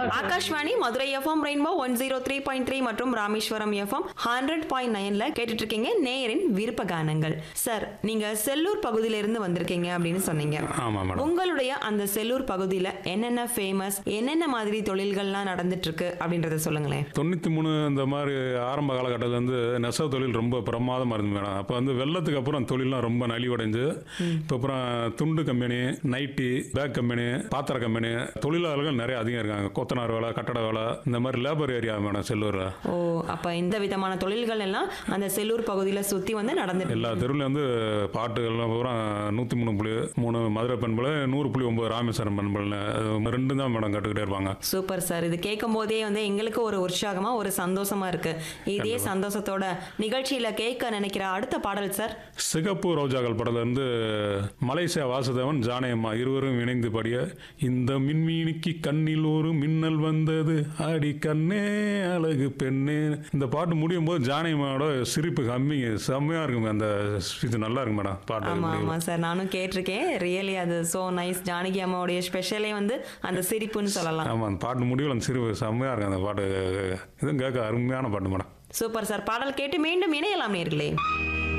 Akashvani Madurai FM rainbow one zero three point three மற்றும் Rameswaram FM hundred point நைன்ல கேட்டுட்டு இருக்கீங்க நேயரின் விருப்ப கானங்கள் சார் நீங்க செல்லூர் பகுதியிலிருந்து வந்திருக்கீங்க அப்படின்னு சொன்னீங்க ஆமாம் மேடம் உங்களுடைய அந்த செல்லூர் பகுதியில என்னென்ன ஃபேமஸ் என்னென்ன மாதிரி தொழில்கள்லாம் நடந்துட்டு இருக்கு அப்படின்றத சொல்லுங்களேன் தொண்ணூற்றி மூணு இந்த மாதிரி ஆரம்ப காலகட்டத்தில் வந்து நெசவு தொழில் ரொம்ப பிரமாதமாக இருந்தது மேடம் அப்போ வந்து வெள்ளத்துக்கு அப்புறம் தொழில்லாம் ரொம்ப நலிவடைஞ்சு இப்போ அப்புறம் துண்டு கம்பெனி நைட்டி பேக் கம்பெனி பாத்திர கம்பெனி தொழிலாளர்கள் நிறைய அதிகம் இருக்காங்க கொத்தனார் வேலை கட்டட வேலை இந்த மாதிரி லேபர் ஏரியா மேடம் செல்லூரில் ஓ அப்ப இந்த விதமான தொழில்கள் எல்லாம் அந்த செல்லூர் பகுதியில சுத்தி வந்து நடந்துட்டு எல்லா தெருவுலையும் வந்து பாட்டுகள்லாம் பூரா நூற்றி மூணு புள்ளி மூணு மதுரை பண்பலை நூறு புள்ளி ஒம்பது ராமேஸ்வரம் பண்பலை ரெண்டு தான் மேடம் கட்டுக்கிட்டே இருப்பாங்க சூப்பர் சார் இது கேட்கும் போதே வந்து எங்களுக்கு ஒரு உற்சாகமா ஒரு சந்தோஷமா இருக்கு இதே சந்தோஷத்தோட நிகழ்ச்சியில கேட்க நினைக்கிற அடுத்த பாடல் சார் சிகப்பு ரோஜாக்கள் படத்துல இருந்து மலேசியா வாசுதேவன் ஜானகியம்மா இருவரும் இணைந்து பாடிய இந்த மின்மீனிக்கு கண்ணில் ஒரு மின்னல் வந்தது அடி கண்ணே அழகு பெண்ணே இந்த பாட்டு முடியும் போது ஜானகியம்மாவோட சிரிப்பு கம்மிங்க செம்மையா இருக்குங்க அந்த இது நல்லா இருக்கு மேடம் பாட்டு ஆமா முடியும். ஆமா சார் நானும் கேட்டிருக்கேன் ரியலி அது சோ நைஸ் ஜானகி அம்மாவுடைய ஸ்பெஷலே வந்து அந்த சிரிப்புன்னு சொல்லலாம் ஆமா அந்த பாட்டு முடிவில் அந்த சிரிப்பு செம்மையா இருக்கு அந்த பாட்டு இதுவும் கேட்க அருமையான பாட்டு மேடம் சூப்பர் சார் பாடல் கேட்டு மீண்டும் இணையலாம் நேர்களே